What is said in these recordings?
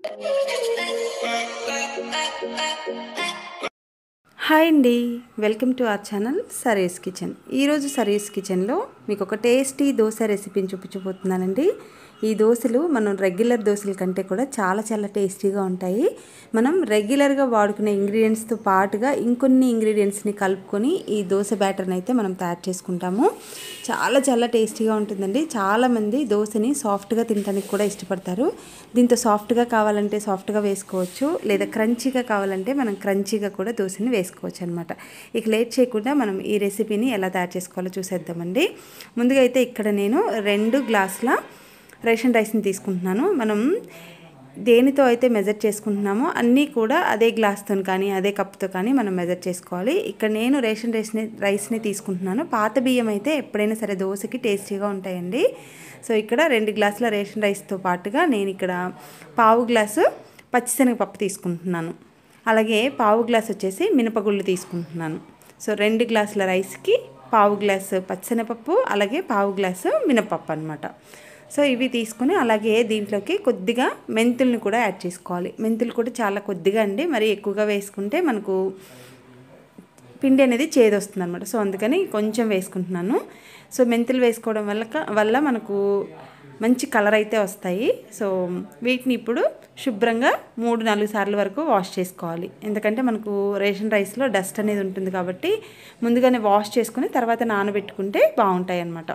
hi అండి welcome to our channel Sari's kitchen ఈరోజు సరీస్ కిచెన్లో మీకు ఒక టేస్టీ దోశ రెసిపీని చూపించబోతున్నానండి ఈ దోశలు మనం రెగ్యులర్ దోశల కంటే కూడా చాలా చాలా టేస్టీగా ఉంటాయి మనం రెగ్యులర్గా వాడుకునే ఇంగ్రీడియంట్స్తో పాటుగా ఇంకొన్ని ఇంగ్రీడియంట్స్ని కలుపుకొని ఈ దోశ బ్యాటర్ని అయితే మనం తయారు చేసుకుంటాము చాలా చాలా టేస్టీగా ఉంటుందండి చాలామంది దోశని సాఫ్ట్గా తినడానికి కూడా ఇష్టపడతారు దీంతో సాఫ్ట్గా కావాలంటే సాఫ్ట్గా వేసుకోవచ్చు లేదా క్రంచీగా కావాలంటే మనం క్రంచీగా కూడా దోశని వేసుకోవచ్చు అనమాట ఇక లేట్ చేయకుండా మనం ఈ రెసిపీని ఎలా తయారు చేసుకోవాలో చూసేద్దామండి ముందుగా అయితే ఇక్కడ నేను రెండు గ్లాసుల రేషన్ రైస్ని తీసుకుంటున్నాను మనం దేనితో అయితే మెజర్ చేసుకుంటున్నామో అన్నీ కూడా అదే గ్లాస్తో కానీ అదే కప్తో కానీ మనం మెజర్ చేసుకోవాలి ఇక్కడ నేను రేషన్ రైస్ని రైస్ని తీసుకుంటున్నాను పాత బియ్యం అయితే ఎప్పుడైనా సరే దోశకి టేస్టీగా ఉంటాయండి సో ఇక్కడ రెండు గ్లాసుల రేషన్ రైస్తో పాటుగా నేను ఇక్కడ పావు గ్లాసు పచ్చిశనగపప్పు తీసుకుంటున్నాను అలాగే పావు గ్లాస్ వచ్చేసి మినపగుళ్ళు తీసుకుంటున్నాను సో రెండు గ్లాసుల రైస్కి పావు గ్లాసు పచ్చిశనగపప్పు అలాగే పావు గ్లాసు మినపప్పు అనమాట సో ఇవి తీసుకుని అలాగే దీంట్లోకి కొద్దిగా మెంతుల్ని కూడా యాడ్ చేసుకోవాలి మెంతులు కూడా చాలా కొద్దిగా అండి మరి ఎక్కువగా వేసుకుంటే మనకు పిండి అనేది చేదొస్తుంది అనమాట సో అందుకని కొంచెం వేసుకుంటున్నాను సో మెంతులు వేసుకోవడం వల్ల వల్ల మనకు మంచి కలర్ అయితే వస్తాయి సో వీటిని ఇప్పుడు శుభ్రంగా మూడు నాలుగు సార్లు వరకు వాష్ చేసుకోవాలి ఎందుకంటే మనకు రేషన్ రైస్లో డస్ట్ అనేది ఉంటుంది కాబట్టి ముందుగానే వాష్ చేసుకుని తర్వాత నానబెట్టుకుంటే బాగుంటాయి అన్నమాట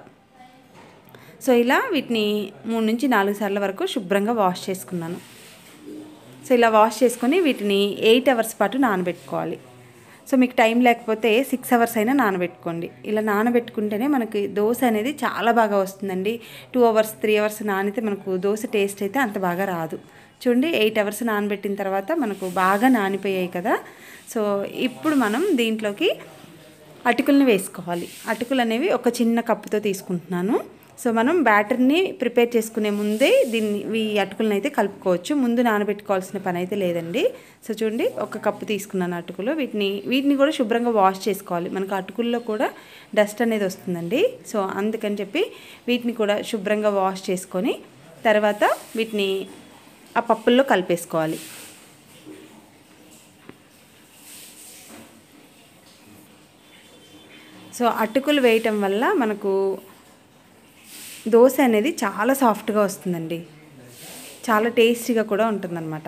సో ఇలా వీటిని మూడు నుంచి నాలుగు సార్ల వరకు శుభ్రంగా వాష్ చేసుకున్నాను సో ఇలా వాష్ చేసుకొని వీటిని ఎయిట్ అవర్స్ పాటు నానబెట్టుకోవాలి సో మీకు టైం లేకపోతే సిక్స్ అవర్స్ అయినా నానబెట్టుకోండి ఇలా నానబెట్టుకుంటేనే మనకి దోశ అనేది చాలా బాగా వస్తుందండి టూ అవర్స్ త్రీ అవర్స్ నానితే మనకు దోశ టేస్ట్ అయితే అంత బాగా రాదు చూడండి ఎయిట్ అవర్స్ నానబెట్టిన తర్వాత మనకు బాగా నానిపోయాయి కదా సో ఇప్పుడు మనం దీంట్లోకి అటుకుల్ని వేసుకోవాలి అటుకులు అనేవి ఒక చిన్న కప్పుతో తీసుకుంటున్నాను సో మనం బ్యాటర్ని ప్రిపేర్ చేసుకునే ముందే దీన్ని ఈ అటుకులను అయితే కలుపుకోవచ్చు ముందు నానబెట్టుకోవాల్సిన పని అయితే లేదండి సో చూడండి ఒక కప్పు తీసుకున్నాను అటుకులు వీటిని వీటిని కూడా శుభ్రంగా వాష్ చేసుకోవాలి మనకు అటుకుల్లో కూడా డస్ట్ అనేది వస్తుందండి సో అందుకని చెప్పి వీటిని కూడా శుభ్రంగా వాష్ చేసుకొని తర్వాత వీటిని ఆ పప్పుల్లో కలిపేసుకోవాలి సో అటుకులు వేయటం వల్ల మనకు దోశ అనేది చాలా సాఫ్ట్గా వస్తుందండి చాలా టేస్టీగా కూడా ఉంటుందన్నమాట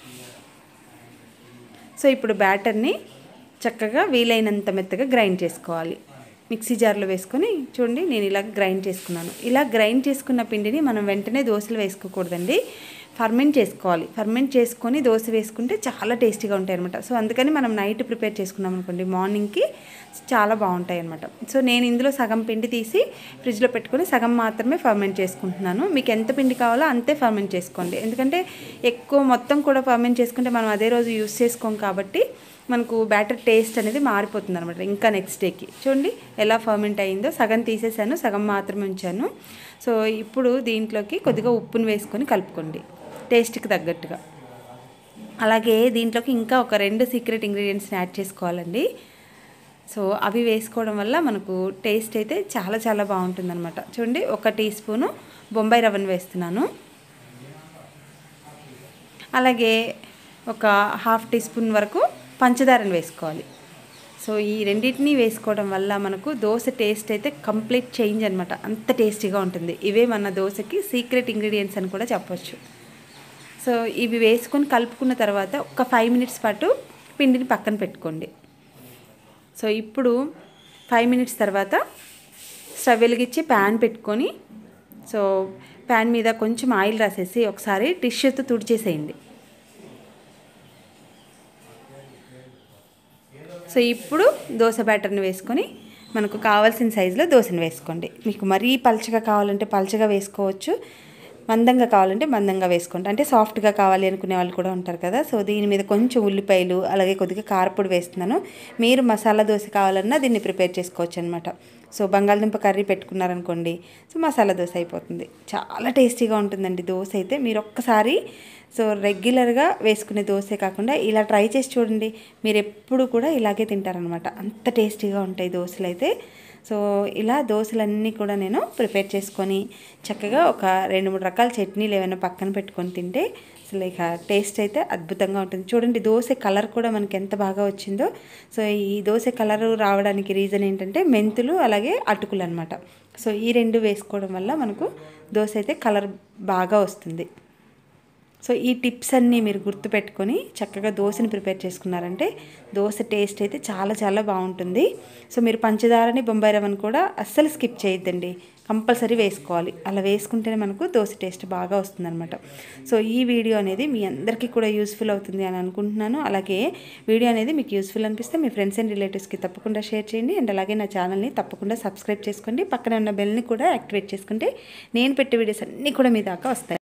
సో ఇప్పుడు బ్యాటర్ని చక్కగా వీలైనంత మెత్తగా గ్రైండ్ చేసుకోవాలి మిక్సీ జార్లో వేసుకొని చూడండి నేను ఇలా గ్రైండ్ చేసుకున్నాను ఇలా గ్రైండ్ చేసుకున్న పిండిని మనం వెంటనే దోశలు వేసుకోకూడదండి ఫర్మెంట్ చేసుకోవాలి ఫర్మెంట్ చేసుకొని దోశ వేసుకుంటే చాలా టేస్టీగా ఉంటాయి అనమాట సో అందుకని మనం నైట్ ప్రిపేర్ చేసుకున్నాం అనుకోండి మార్నింగ్కి చాలా బాగుంటాయి అనమాట సో నేను ఇందులో సగం పిండి తీసి ఫ్రిడ్జ్లో పెట్టుకొని సగం మాత్రమే ఫర్మెంట్ చేసుకుంటున్నాను మీకు ఎంత పిండి కావాలో అంతే ఫర్మెంట్ చేసుకోండి ఎందుకంటే ఎక్కువ మొత్తం కూడా ఫర్మెంట్ చేసుకుంటే మనం అదే రోజు యూస్ చేసుకోం కాబట్టి మనకు బ్యాటర్ టేస్ట్ అనేది మారిపోతుంది అనమాట ఇంకా నెక్స్ట్ డేకి చూడండి ఎలా ఫర్మెంట్ అయిందో సగం తీసేసాను సగం మాత్రమే ఉంచాను సో ఇప్పుడు దీంట్లోకి కొద్దిగా ఉప్పును వేసుకొని కలుపుకోండి టేస్ట్కి తగ్గట్టుగా అలాగే దీంట్లోకి ఇంకా ఒక రెండు సీక్రెట్ ఇంగ్రీడియంట్స్ని యాడ్ చేసుకోవాలండి సో అవి వేసుకోవడం వల్ల మనకు టేస్ట్ అయితే చాలా చాలా బాగుంటుందన్నమాట చూడండి ఒక టీ స్పూను బొంబాయి రవ్వను వేస్తున్నాను అలాగే ఒక హాఫ్ టీ స్పూన్ వరకు పంచదారను వేసుకోవాలి సో ఈ రెండింటినీ వేసుకోవడం వల్ల మనకు దోశ టేస్ట్ అయితే కంప్లీట్ చేంజ్ అనమాట అంత టేస్టీగా ఉంటుంది ఇవే మన దోశకి సీక్రెట్ ఇంగ్రీడియంట్స్ అని కూడా చెప్పొచ్చు సో ఇవి వేసుకొని కలుపుకున్న తర్వాత ఒక ఫైవ్ మినిట్స్ పాటు పిండిని పక్కన పెట్టుకోండి సో ఇప్పుడు ఫైవ్ మినిట్స్ తర్వాత స్టవ్ వెలిగించి ప్యాన్ పెట్టుకొని సో ప్యాన్ మీద కొంచెం ఆయిల్ రాసేసి ఒకసారి టిష్యూతో తుడిచేసేయండి సో ఇప్పుడు దోశ బ్యాటర్ని వేసుకొని మనకు కావాల్సిన సైజులో దోశను వేసుకోండి మీకు మరీ పల్చగా కావాలంటే పల్చగా వేసుకోవచ్చు మందంగా కావాలంటే మందంగా వేసుకోండి అంటే సాఫ్ట్గా కావాలి అనుకునే వాళ్ళు కూడా ఉంటారు కదా సో దీని మీద కొంచెం ఉల్లిపాయలు అలాగే కొద్దిగా కారపొడి వేస్తున్నాను మీరు మసాలా దోశ కావాలన్నా దీన్ని ప్రిపేర్ చేసుకోవచ్చు అనమాట సో బంగాళదుంప కర్రీ పెట్టుకున్నారనుకోండి సో మసాలా దోశ అయిపోతుంది చాలా టేస్టీగా ఉంటుందండి దోశ అయితే మీరు ఒక్కసారి సో రెగ్యులర్గా వేసుకునే దోశే కాకుండా ఇలా ట్రై చేసి చూడండి మీరు ఎప్పుడు కూడా ఇలాగే తింటారనమాట అంత టేస్టీగా ఉంటాయి దోశలు అయితే సో ఇలా దోశలన్నీ కూడా నేను ప్రిపేర్ చేసుకొని చక్కగా ఒక రెండు మూడు రకాల చట్నీలు ఏమైనా పక్కన పెట్టుకొని తింటే అసలు ఇక టేస్ట్ అయితే అద్భుతంగా ఉంటుంది చూడండి దోశ కలర్ కూడా మనకి ఎంత బాగా వచ్చిందో సో ఈ దోశ కలర్ రావడానికి రీజన్ ఏంటంటే మెంతులు అలాగే అటుకులు అనమాట సో ఈ రెండు వేసుకోవడం వల్ల మనకు దోశ అయితే కలర్ బాగా వస్తుంది సో ఈ టిప్స్ అన్నీ మీరు గుర్తుపెట్టుకొని చక్కగా దోశని ప్రిపేర్ చేసుకున్నారంటే దోశ టేస్ట్ అయితే చాలా చాలా బాగుంటుంది సో మీరు పంచదారని బొంబాయి రవ్వని కూడా అస్సలు స్కిప్ చేయొద్దండి కంపల్సరీ వేసుకోవాలి అలా వేసుకుంటేనే మనకు దోశ టేస్ట్ బాగా వస్తుందన్నమాట సో ఈ వీడియో అనేది మీ అందరికీ కూడా యూస్ఫుల్ అవుతుంది అని అనుకుంటున్నాను అలాగే వీడియో అనేది మీకు యూస్ఫుల్ అనిపిస్తే మీ ఫ్రెండ్స్ అండ్ రిలేటివ్స్కి తప్పకుండా షేర్ చేయండి అండ్ అలాగే నా ఛానల్ని తప్పకుండా సబ్స్క్రైబ్ చేసుకోండి పక్కన ఉన్న బెల్ని కూడా యాక్టివేట్ చేసుకుంటే నేను పెట్టే వీడియోస్ అన్నీ కూడా మీ దాకా వస్తాయి